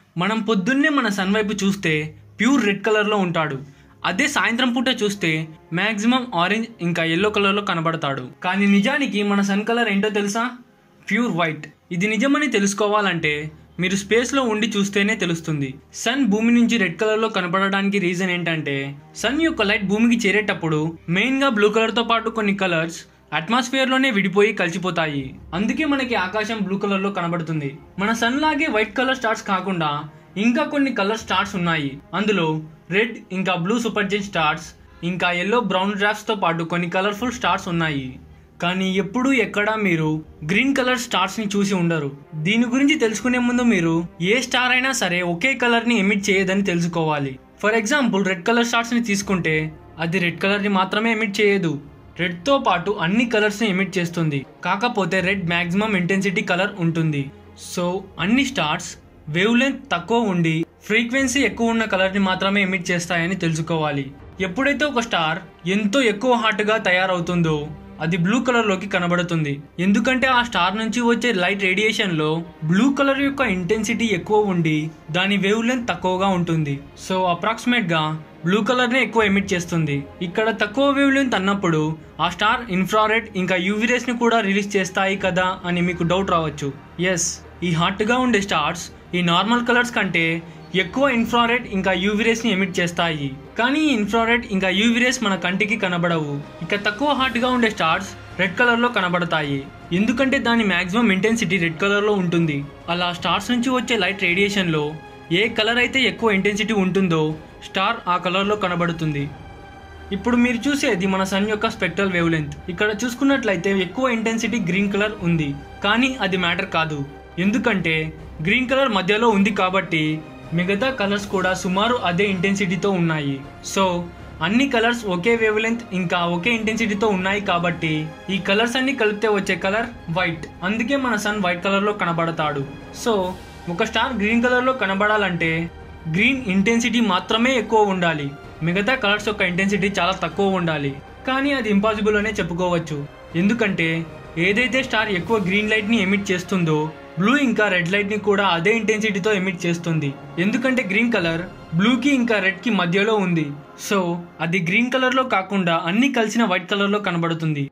మనం పొద్దున్నే మన సన్ వైపు చూస్తే ప్యూర్ రెడ్ కలర్లో ఉంటాడు అదే సాయంత్రం పూట చూస్తే మ్యాక్సిమం ఆరెంజ్ ఇంకా ఎల్లో కలర్లో కనబడతాడు కానీ నిజానికి మన సన్ కలర్ ఏంటో తెలుసా ప్యూర్ వైట్ ఇది నిజమని తెలుసుకోవాలంటే మీరు స్పేస్లో ఉండి చూస్తేనే తెలుస్తుంది సన్ భూమి నుంచి రెడ్ కలర్లో కనపడడానికి రీజన్ ఏంటంటే సన్ యొక్క లైట్ భూమికి చేరేటప్పుడు మెయిన్గా బ్లూ కలర్తో పాటు కొన్ని కలర్స్ అట్మాస్ఫియర్లోనే విడిపోయి కలిసిపోతాయి అందుకే మనకి ఆకాశం బ్లూ కలర్లో కనబడుతుంది మన సన్ లాగే వైట్ కలర్ స్టార్స్ కాకుండా ఇంకా కొన్ని కలర్ స్టార్స్ ఉన్నాయి అందులో రెడ్ ఇంకా బ్లూ సూపర్జెన్ స్టార్స్ ఇంకా ఎల్లో బ్రౌన్ డ్రాఫ్ట్స్ తో పాటు కొన్ని కలర్ఫుల్ స్టార్స్ ఉన్నాయి కానీ ఎప్పుడూ ఎక్కడా మీరు గ్రీన్ కలర్ స్టార్స్ ని చూసి ఉండరు దీని గురించి తెలుసుకునే ముందు మీరు ఏ స్టార్ అయినా సరే ఒకే కలర్ ని ఎమిట్ చేయదని తెలుసుకోవాలి for example red colour stars ని తీసుకుంటే అది రెడ్ కలర్ ని మాత్రమే ఎమిట్ చేయదు రెడ్ తో పాటు అన్ని కలర్స్ ని ఎమిట్ చేస్తుంది కాకపోతే రెడ్ మాక్సిమం ఇంటెన్సిటీ కలర్ ఉంటుంది సో అన్ని స్టార్స్ వేవ్ లెంత్ తక్కువ ఉండి ఫ్రీక్వెన్సీ ఎక్కువ ఉన్న కలర్ ని మాత్రమే ఎమిట్ చేస్తాయని తెలుసుకోవాలి ఎప్పుడైతే ఒక స్టార్ ఎంతో ఎక్కువ హాట్ గా తయారవుతుందో అది బ్లూ కలర్ లోకి కనబడుతుంది ఎందుకంటే ఆ స్టార్ నుంచి వచ్చే లైట్ రేడియేషన్ లో బ్లూ కలర్ యొక్క ఇంటెన్సిటీ ఎక్కువ ఉండి దాని వేవ్ లెంత్ తక్కువగా ఉంటుంది సో అప్రాక్సిమేట్ గా బ్లూ కలర్ నే ఎక్కువ ఎమిట్ చేస్తుంది ఇక్కడ తక్కువ వేవ్ లెంత్ అన్నప్పుడు ఆ స్టార్ ఇన్ఫ్రారెడ్ ఇంకా యూవీ రేస్ ని కూడా రిలీజ్ చేస్తాయి కదా అని మీకు డౌట్ రావచ్చు ఎస్ ఈ హాట్ గా ఉండే స్టార్స్ ఈ నార్మల్ కలర్స్ కంటే ఎక్కువ ఇన్ఫ్రారెడ్ ఇంకా యూవీ రేస్ ని ఎమిట్ చేస్తాయి కానీ ఈ ఇన్ఫ్రారెడ్ ఇంకా యూవీ రేస్ మన కంటికి కనబడవు ఇక తక్కువ హాట్ గా ఉండే స్టార్స్ రెడ్ కలర్ లో కనబడతాయి ఎందుకంటే దాని మాక్సిమం ఇంటెన్సిటీ రెడ్ కలర్ లో ఉంటుంది అలా స్టార్స్ నుంచి వచ్చే లైట్ రేడియేషన్ లో ఏ కలర్ అయితే ఎక్కువ ఇంటెన్సిటీ ఉంటుందో స్టార్ ఆ కలర్ లో కనబడుతుంది ఇప్పుడు మీరు చూసేది మన సన్ యొక్క స్పెక్ట్రల్ వేవ్ లెంత్ ఇక్కడ చూసుకున్నట్లయితే ఎక్కువ ఇంటెన్సిటీ గ్రీన్ కలర్ ఉంది కానీ అది మ్యాటర్ కాదు ఎందుకంటే గ్రీన్ కలర్ మధ్యలో ఉంది కాబట్టి మిగతా కలర్స్ కూడా సుమారు అదే ఇంటెన్సిటీతో ఉన్నాయి సో అన్ని కలర్స్ ఒకే వేవ్ లెంత్ ఇంకా ఒకే ఇంటెన్సిటీతో ఉన్నాయి కాబట్టి ఈ కలర్స్ అన్ని కలిపితే వచ్చే కలర్ వైట్ అందుకే మన సన్ వైట్ కలర్ లో కనబడతాడు సో ఒక స్టార్ గ్రీన్ కలర్ లో కనబడాలంటే గ్రీన్ ఇంటెన్సిటీ మాత్రమే ఎక్కువ ఉండాలి మిగతా కలర్స్ యొక్క ఇంటెన్సిటీ చాలా తక్కువ ఉండాలి కానీ అది ఇంపాసిబుల్ అనే చెప్పుకోవచ్చు ఎందుకంటే ఏదైతే స్టార్ ఎక్కువ గ్రీన్ లైట్ ని ఎమిట్ చేస్తుందో బ్లూ ఇంకా రెడ్ లైట్ ని కూడా అదే ఇంటెన్సిటీతో ఎమిట్ చేస్తుంది ఎందుకంటే గ్రీన్ కలర్ బ్లూ కి ఇంకా రెడ్ కి మధ్యలో ఉంది సో అది గ్రీన్ కలర్ లో కాకుండా అన్ని కలిసిన వైట్ కలర్ లో కనబడుతుంది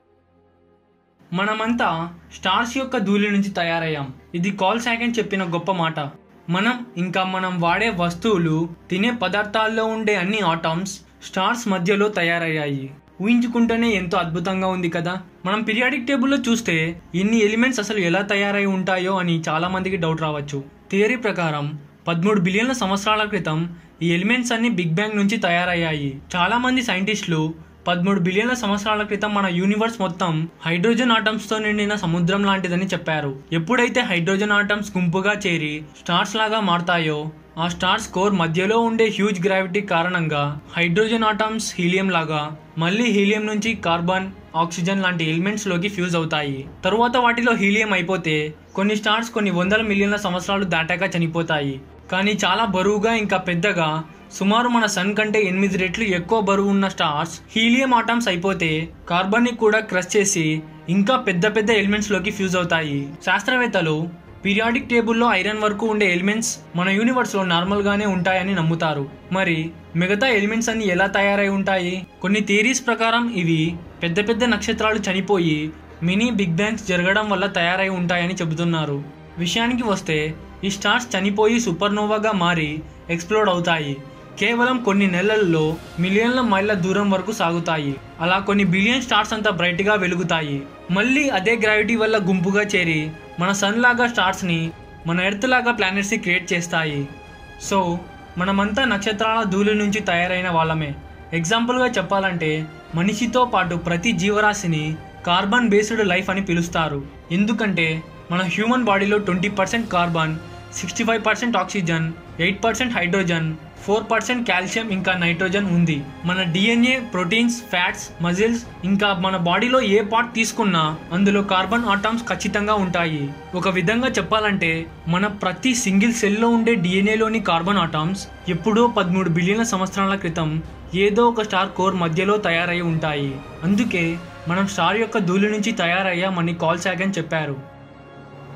మనమంతా స్టార్స్ యొక్క ధూళి నుంచి తయారయ్యాం ఇది కాల్ సాగన్ చెప్పిన గొప్ప మాట మనం ఇంకా మనం వాడే వస్తువులు తినే పదార్థాల్లో ఉండే అన్ని ఆటమ్స్ స్టార్స్ మధ్యలో తయారయ్యాయి ఊహించుకుంటేనే ఎంతో అద్భుతంగా ఉంది కదా మనం పీరియాడిక్ టేబుల్లో చూస్తే ఇన్ని ఎలిమెంట్స్ అసలు ఎలా తయారై ఉంటాయో అని చాలా మందికి డౌట్ రావచ్చు థియరీ ప్రకారం పదమూడు బిలియన్ల సంవత్సరాల క్రితం ఈ ఎలిమెంట్స్ అన్ని బిగ్ బ్యాంగ్ నుంచి తయారయ్యాయి చాలా మంది సైంటిస్టులు పదమూడు బిలియన్ల సంవత్సరాల క్రితం మన యూనివర్స్ మొత్తం హైడ్రోజన్ ఆటమ్స్ తో నిండిన సముద్రం లాంటిదని చెప్పారు ఎప్పుడైతే హైడ్రోజన్ ఆటమ్స్ గుంపుగా చేరి స్టార్స్ లాగా మారతాయో ఆ స్టార్స్ కోర్ మధ్యలో ఉండే హ్యూజ్ గ్రావిటీ కారణంగా హైడ్రోజన్ ఆటమ్స్ హీలియం లాగా మళ్ళీ హీలియం నుంచి కార్బన్ ఆక్సిజన్ లాంటి ఎలిమెంట్స్ లోకి ఫ్యూజ్ అవుతాయి తరువాత వాటిలో హీలియం అయిపోతే కొన్ని స్టార్స్ కొన్ని వందల మిలియన్ల సంవత్సరాలు దాటాక చనిపోతాయి కానీ చాలా బరువుగా ఇంకా పెద్దగా సుమారు మన సన్ కంటే ఎనిమిది రెట్లు ఎక్కువ బరువు ఉన్న స్టార్స్ హీలియం ఆటమ్స్ అయిపోతే కార్బన్ ని కూడా క్రష్ చేసి ఇంకా పెద్ద పెద్ద ఎలిమెంట్స్ లోకి ఫ్యూజ్ అవుతాయి శాస్త్రవేత్తలు పీరియాడిక్ టేబుల్లో ఐరన్ వరకు ఉండే ఎలిమెంట్స్ మన యూనివర్స్ లో నార్మల్ గానే ఉంటాయని నమ్ముతారు మరి మిగతా ఎలిమెంట్స్ అన్ని ఎలా తయారై ఉంటాయి కొన్ని థియరీస్ ప్రకారం ఇవి పెద్ద పెద్ద నక్షత్రాలు చనిపోయి మినీ బిగ్ బ్యాంగ్స్ జరగడం వల్ల తయారై ఉంటాయని చెబుతున్నారు విషయానికి వస్తే ఈ స్టార్స్ చనిపోయి సూపర్నోవాగా మారి ఎక్స్ప్లోడ్ అవుతాయి కేవలం కొన్ని నెలల్లో మిలియన్ల మైళ్ళ దూరం వరకు సాగుతాయి అలా కొన్ని బిలియన్ స్టార్స్ అంతా బ్రైట్ గా వెలుగుతాయి మళ్ళీ అదే గ్రావిటీ వల్ల గుంపుగా చేరి మన సన్ లాగా స్టార్స్ ని మన ఎర్త్ లాగా ప్లానెట్స్ ని క్రియేట్ చేస్తాయి సో మనమంతా నక్షత్రాల ధూళి నుంచి తయారైన వాళ్ళమే ఎగ్జాంపుల్గా చెప్పాలంటే మనిషితో పాటు ప్రతి జీవరాశిని కార్బన్ బేస్డ్ లైఫ్ అని పిలుస్తారు ఎందుకంటే మన హ్యూమన్ బాడీలో twenty percent carbon sixty five percent oxygen eight percent hydrogen four percent calcium ఇంకా నైట్రోజన్ ఉంది మన డిఎన్ఏ ప్రోటీన్స్ ఫ్యాట్స్ మజిల్స్ ఇంకా మన బాడీలో ఏ పార్ట్ తీసుకున్నా అందులో కార్బన్ ఆటమ్స్ ఖచ్చితంగా ఉంటాయి ఒక విధంగా చెప్పాలంటే మన ప్రతి సింగిల్ సెల్లో ఉండే డిఎన్ఏలోని కార్బన్ ఆటమ్స్ ఎప్పుడో పదమూడు బిలియన్ల సంవత్సరాల క్రితం ఏదో ఒక స్టార్ కోర్ మధ్యలో తయారై ఉంటాయి అందుకే మనం స్టార్ యొక్క ధూళి నుంచి తయారయ్యామని కాల్ సాగన్ చెప్పారు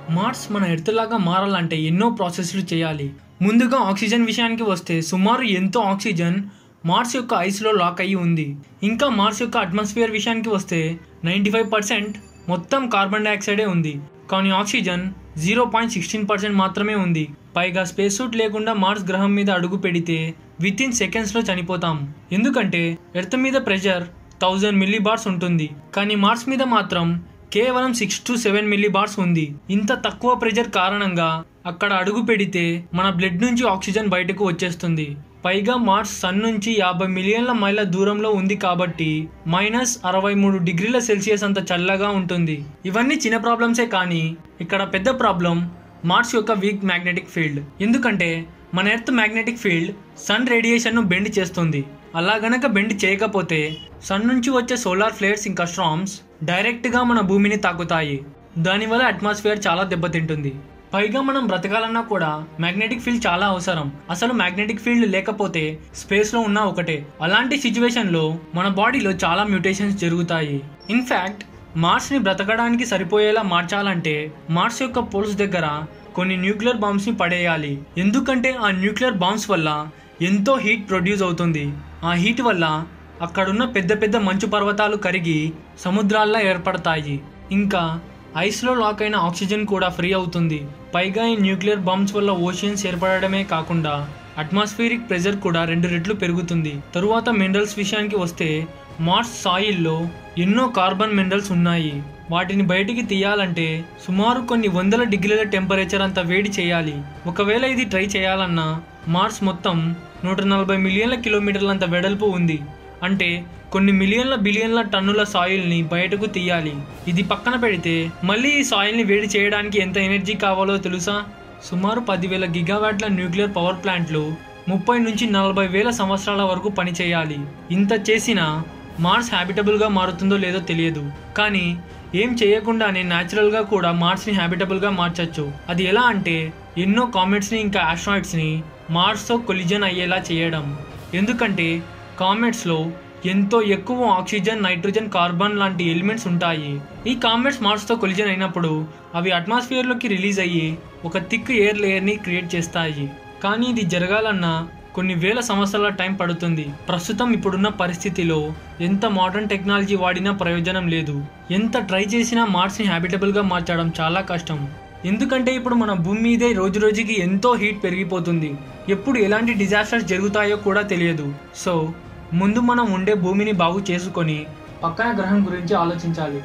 మార్స్ మన ఎర్త్ లాగా మారాలంటే ఎన్నో ప్రాసెస్లు చేయాలి ముందుగా ఆక్సిజన్ విషయానికి వస్తే సుమారు ఎంతో ఆక్సిజన్ మార్స్ యొక్క ఐస్లో లాక్ అయ్యి ఉంది ఇంకా మార్స్ యొక్క అట్మాస్ఫియర్ విషయానికి వస్తే నైంటీ ఫైవ్ పర్సెంట్ మొత్తం కార్బన్ డైఆక్సైడే ఉంది కానీ oxygen zero point sixteen percent మాత్రమే ఉంది పైగా స్పేస్ సూట్ లేకుండా మార్స్ గ్రహం మీద అడుగు పెడితే విత్ ఇన్ సెకండ్స్లో చనిపోతాం ఎందుకంటే ఎర్త్ మీద ప్రెషర్ థౌజండ్ మిల్లీ బార్స్ ఉంటుంది కానీ మార్స్ మీద మాత్రం కేవలం six to seven millibars ఉంది ఇంత తక్కువ ప్రెషర్ కారణంగా అక్కడ అడుగు పెడితే మన బ్లడ్ నుంచి ఆక్సిజన్ బయటకు వచ్చేస్తుంది పైగా మార్స్ సన్ నుంచి యాభై మిలియన్ల మైళ్ళ దూరంలో ఉంది కాబట్టి మైనస్ అరవై మూడు డిగ్రీల సెల్సియస్ అంత చల్లగా ఉంటుంది ఇవన్నీ చిన్న ప్రాబ్లమ్సే కానీ ఇక్కడ పెద్ద ప్రాబ్లం మార్స్ యొక్క వీక్ మ్యాగ్నెటిక్ ఫీల్డ్ ఎందుకంటే మన ఎర్త్ మ్యాగ్నెటిక్ ఫీల్డ్ సన్ రేడియేషన్ను బెండ్ చేస్తుంది అలా గనక బెండ్ చేయకపోతే సన్ నుంచి వచ్చే సోలార్ ఫ్లేర్స్ ఇంకా స్ట్రామ్స్ డైరెక్ట్గా మన భూమిని తాకుతాయి దానివల్ల అట్మాస్ఫియర్ చాలా దెబ్బతింటుంది పైగా మనం బ్రతకాలన్నా కూడా మ్యాగ్నెటిక్ ఫీల్డ్ చాలా అవసరం అసలు మ్యాగ్నెటిక్ ఫీల్డ్ లేకపోతే స్పేస్లో ఉన్న ఒకటే అలాంటి సిచ్యువేషన్లో మన బాడీలో చాలా మ్యూటేషన్స్ జరుగుతాయి ఇన్ఫ్యాక్ట్ మార్స్ని బ్రతకడానికి సరిపోయేలా మార్చాలంటే మార్స్ యొక్క పోల్స్ దగ్గర కొన్ని న్యూక్లియర్ బాంబ్స్ని పడేయాలి ఎందుకంటే ఆ న్యూక్లియర్ బాంబ్స్ వల్ల ఎంతో హీట్ ప్రొడ్యూస్ అవుతుంది ఆ హీట్ వల్ల అక్కడున్న పెద్ద పెద్ద మంచు పర్వతాలు కరిగి సముద్రాల్లో ఏర్పడతాయి ఇంకా ఐస్లో లాక్ అయిన ఆక్సిజన్ కూడా ఫ్రీ అవుతుంది పైగా ఈ న్యూక్లియర్ బాంబ్స్ వల్ల ఓషియన్స్ ఏర్పడమే కాకుండా అట్మాస్ఫియరిక్ ప్రెజర్ కూడా రెండు రెట్లు పెరుగుతుంది తరువాత మినరల్స్ విషయానికి వస్తే మార్స్ సాయిల్లో ఎన్నో కార్బన్ మినరల్స్ ఉన్నాయి వాటిని బయటికి తీయాలంటే సుమారు కొన్ని వందల డిగ్రీల టెంపరేచర్ అంత వేడి చేయాలి ఒకవేళ ఇది ట్రై చేయాలన్నా మార్స్ మొత్తం నూట నలభై మిలియన్ల కిలోమీటర్లంత వెడల్పు ఉంది అంటే కొన్ని మిలియన్ల బిలియన్ల టన్నుల సాయిల్ని బయటకు తీయాలి ఇది పక్కన పెడితే మళ్ళీ ఈ సాయిల్ని వేడి చేయడానికి ఎంత ఎనర్జీ కావాలో తెలుసా సుమారు పదివేల గిగావాట్ల న్యూక్లియర్ పవర్ ప్లాంట్లు ముప్పై నుంచి నలభై వేల సంవత్సరాల వరకు పనిచేయాలి ఇంత చేసినా మార్స్ హ్యాబిటబుల్గా మారుతుందో లేదో తెలియదు కానీ ఏం చేయకుండానే న్యాచురల్గా కూడా మార్స్ని హ్యాబిటబుల్గా మార్చచ్చు అది ఎలా అంటే ఎన్నో కామెట్స్ని ఇంకా ఆస్ట్రాయిడ్స్ని మార్స్తో కొలిజన్ అయ్యేలా చేయడం ఎందుకంటే కామెట్స్లో ఎంతో ఎక్కువ ఆక్సిజన్ నైట్రోజన్ కార్బన్ లాంటి ఎలిమెంట్స్ ఉంటాయి ఈ కామెట్స్ మార్స్తో కొలిజన్ అయినప్పుడు అవి అట్మాస్ఫియర్లోకి రిలీజ్ అయ్యి ఒక థిక్ ఎయిర్ లేయర్ని క్రియేట్ చేస్తాయి కానీ ఇది జరగాలన్నా కొన్ని వేల సంవత్సరాల టైం పడుతుంది ప్రస్తుతం ఇప్పుడున్న పరిస్థితిలో ఎంత మోడర్న్ టెక్నాలజీ వాడినా ప్రయోజనం లేదు ఎంత ట్రై చేసినా మార్స్ని హ్యాబిటబుల్గా మార్చడం చాలా కష్టం ఎందుకంటే ఇప్పుడు మన భూమి మీదే రోజు రోజుకి ఎంతో హీట్ పెరిగిపోతుంది ఎప్పుడు ఎలాంటి డిజాస్టర్స్ జరుగుతాయో కూడా తెలియదు సో ముందు మనం ఉండే భూమిని బాగు చేసుకొని పక్కన గ్రహం గురించి ఆలోచించాలి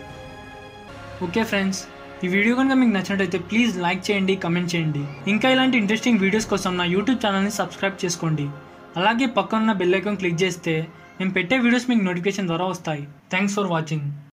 ఓకే ఫ్రెండ్స్ ఈ వీడియో కనుక మీకు నచ్చినట్టయితే ప్లీజ్ లైక్ చేయండి కమెంట్ చేయండి ఇంకా ఇలాంటి ఇంట్రెస్టింగ్ వీడియోస్ కోసం నా యూట్యూబ్ ఛానల్ని సబ్స్క్రైబ్ చేసుకోండి అలాగే పక్కన ఉన్న బెల్ ఐకాన్ క్లిక్ చేస్తే నేను పెట్టే వీడియోస్ మీకు నోటిఫికేషన్ ద్వారా వస్తాయి థ్యాంక్స్ ఫర్ వాచింగ్